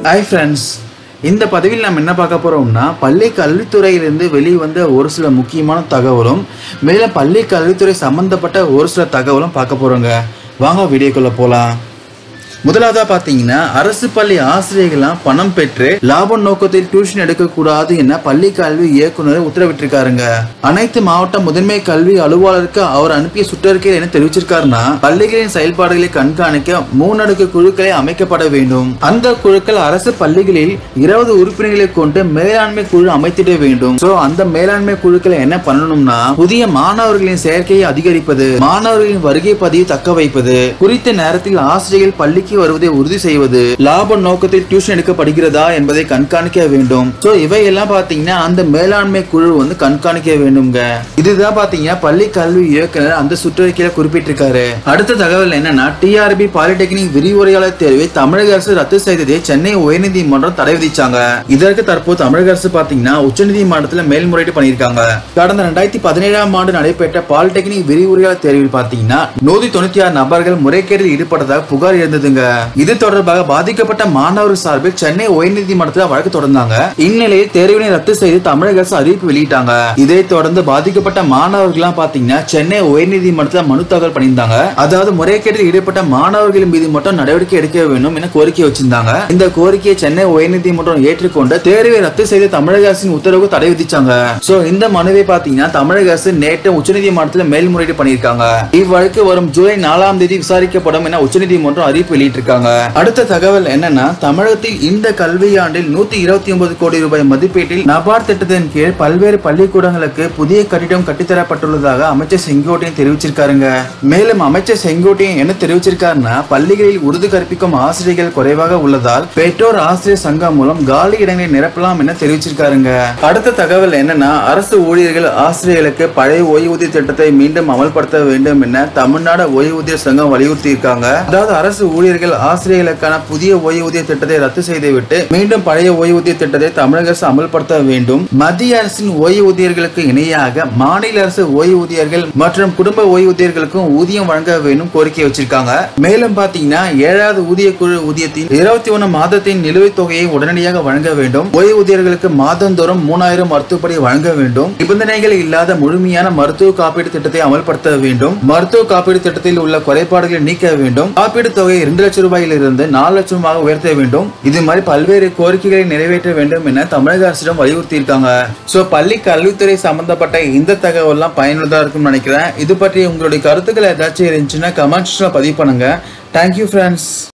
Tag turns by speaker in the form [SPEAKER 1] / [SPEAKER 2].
[SPEAKER 1] hi friends இந்த பதிவில் நம்ம என்ன பார்க்க போறோம்னா பள்ளி கல்வித்துறையிலிருந்து வெளிவந்த ஒரு சில முக்கியமான தகவலும் மேலும் பள்ளி கல்வித்துறை சம்பந்தப்பட்ட ஒரு சில தகவலும் பார்க்க போறோங்க வாங்க வீடியோக்குள்ள போலாம் முதலாவதா பாத்தீங்கன்னா அரசு பள்ளி ஆசிரியர்கள்லாம் பணம் பெற்று லாப நோக்கத்தில் டியூஷன் எடுக்கக்கூடாது என பள்ளி கல்வி இயக்குனர் உத்தரவிட்டிருக்காருங்க அனைத்து மாவட்ட முதன்மை கல்வி அலுவலருக்கு அவர் அனுப்பிய சுற்றறிக்கையில் என்ன தெரிவிச்சிருக்காருன்னா பள்ளிகளின் செயல்பாடுகளை கண்காணிக்க மூணடுக்கு குழுக்களை அமைக்கப்பட வேண்டும் அந்த குழுக்கள் அரசு பள்ளிகளில் இருபது உறுப்பினர்களை கொண்டு மேலாண்மை குழு அமைத்திட வேண்டும் சோ அந்த மேலாண்மை குழுக்களை என்ன பண்ணணும்னா புதிய மாணவர்களின் சேர்க்கையை அதிகரிப்பது மாணவர்களின் வருகை பதிவு தக்க வைப்பது குறித்த நேரத்தில் ஆசிரியர்கள் பள்ளிக்கு வருவதை உறுதி செய்வது லாப நோக்கத்தில் டியூஷன் எடுக்கப்படுகிறதா என்பதை கண்காணிக்க வேண்டும் சோ இவையெல்லாம் பாத்தீங்கன்னா அந்த மேலாண்மை குழு வந்து கண்காணிக்க வேண்டும்ங்க இதுதான் பாத்தீங்கன்னா பள்ளி கல்வி இயக்குனர் அந்த சுற்றறிக்கையில குறிப்பிட்டிருக்காரு அடுத்த தகவல் என்னன்னா டிஆர்பி பாலிடெக்னிக் விரிவுரையாளர் தேர்வை தமிழக அரசு ரத்து செய்ததை சென்னை உயர்நீதிமன்றம் தடை விதிச்சாங்க இதற்கு தற்போது தமிழக அரசு பாத்தீங்கன்னா உச்சநீதிமன்றத்துல மேல்முறையீடு பண்ணியிருக்காங்க கடந்த ரெண்டாயிரத்தி பதினேழாம் ஆண்டு நடைபெற்ற பாலிடெக்னிக் விரிவுரையாளர் தேர்வில் பாத்தீங்கன்னா நூத்தி தொண்ணூத்தி ஆறு நபர்கள் முறைகேட்டில் ஈடுபட்டதாக புகார் இருந்ததுங்க இது தொடர்பாக பாதிக்கப்பட்ட மாணவர்கள் சார்பில் சென்னை உயர்நீதிமன்றத்தில் வழக்கு தொடர்ந்தாங்க இந்நிலையில் தேர்வினை ரத்து செய்து தமிழக அரசு அறிவிப்பு வெளியிட்டாங்க இதை தொடர்ந்து பாதிக்கப்பட்ட மாணவர்கள்லாம் பாத்தீங்கன்னா சென்னை உயர்நீதிமன்றத்தில் மனு தாக்கல் பண்ணியிருந்தாங்க அதாவது முறைகேட்டில் ஈடுபட்ட மாணவர்கள் மீது மட்டும் நடவடிக்கை எடுக்க வேண்டும் என கோரிக்கை வச்சிருந்தாங்க இந்த கோரிக்கையை சென்னை உயர்நீதிமன்றம் ஏற்றுக்கொண்டு தேர்வை ரத்து செய்து தமிழக அரசின் உத்தரவு தடை விதிச்சாங்க சோ இந்த மனுவை பாத்தீங்கன்னா தமிழக அரசு நேற்று உச்சநீதிமன்றத்தில் மேல்முறையீடு பண்ணியிருக்காங்க இவ்வழக்கு வரும் ஜூலை நாலாம் தேதி விசாரிக்கப்படும் என உச்சநீதிமன்றம் அறிவிப்பு வெளியிட்டிருக்காங்க அடுத்த தகவல் என்னன்னா தமிழகத்தில் இந்த கல்வியாண்டில் நூத்தி இருபத்தி ஒன்பது கோடி ரூபாய் மதிப்பீட்டில் நபார்ட் திட்டத்தின் கீழ் பல்வேறு பள்ளிக்கூடங்களுக்கு புதிய கட்டிடம் கட்டித்தரப்பட்டுள்ளதாக அமைச்சர் செங்கோட்டையன் தெரிவிச்சிருக்காருங்க மேலும் அமைச்சர் செங்கோட்டையன் என்ன தெரிவிச்சிருக்காருன்னா பள்ளிகளில் உருது கற்பிக்கும் ஆசிரியர்கள் குறைவாக உள்ளதால் பெற்றோர் ஆசிரியர் சங்கம் மூலம் காலி இடங்களை நிரப்பலாம் என தெரிவிச்சிருக்காருங்க அடுத்த தகவல் என்னன்னா அரசு ஊழியர்கள் ஆசிரியர்களுக்கு பழைய ஓய்வூதிய திட்டத்தை மீண்டும் அமல்படுத்த வேண்டும் என தமிழ்நாடு ஓய்வூதிய சங்கம் வலியுறுத்தி இருக்காங்க அதாவது அரசு ஊழியர்கள் ஆசிரியர்களுக்கான புதிய ஓய்வூதிய திட்டத்தை ரத்து செய்துவிட்டு மீண்டும் பழைய ஓய்வூதிய திட்டத்தை தமிழக அரசு அமல்படுத்த வேண்டும் மத்திய அரசின் ஓய்வூதியர்களுக்கு இணையாக மாநில அரசு ஓய்வூதியர்கள் மற்றும் குடும்ப ஓய்வூதியர்களுக்கும் ஊதியம் வழங்க வேண்டும் கோரிக்கை வச்சிருக்காங்க மேலும் பாத்தீங்கன்னா ஏழாவது ஊதிய குழு ஊதியத்தின் இருபத்தி ஒன்னு மாதத்தின் நிலுவைத் தொகையை உடனடியாக வழங்க வேண்டும் ஓய்வூதியர்களுக்கு மாதந்தோறும் மூணாயிரம் மருத்துவப்படி வழங்க வேண்டும் நிபந்தனைகள் இல்லாத முழுமையான மருத்துவ காப்பீடு திட்டத்தை அமல்படுத்த வேண்டும் மருத்துவ காப்பீடு திட்டத்தில் உள்ள குறைபாடுகளை நீக்க வேண்டும் காப்பீடு தொகை இரண்டு லட்சம் ரூபாயிலிருந்து நாலு லட்சமாக உயர்த்த வேண்டும் இது மாதிரி பல்வேறு கோரிக்கைகளை நிறைவேற்ற வேண்டும் என தமிழக அரசிடம் வலியுறுத்தி இருக்காங்க சோ பள்ளி கல்வித்துறை சம்பந்தப்பட்ட இந்த தகவல்லாம் பயனுள்ளதா இருக்கும்னு நினைக்கிறேன் இது பற்றி உங்களுடைய கருத்துக்கள் ஏதாச்சும் இருந்துச்சுன்னா கமெண்ட்ஸ்ல பதிவு பண்ணுங்க தேங்க்யூ ஃப்ரெண்ட்ஸ்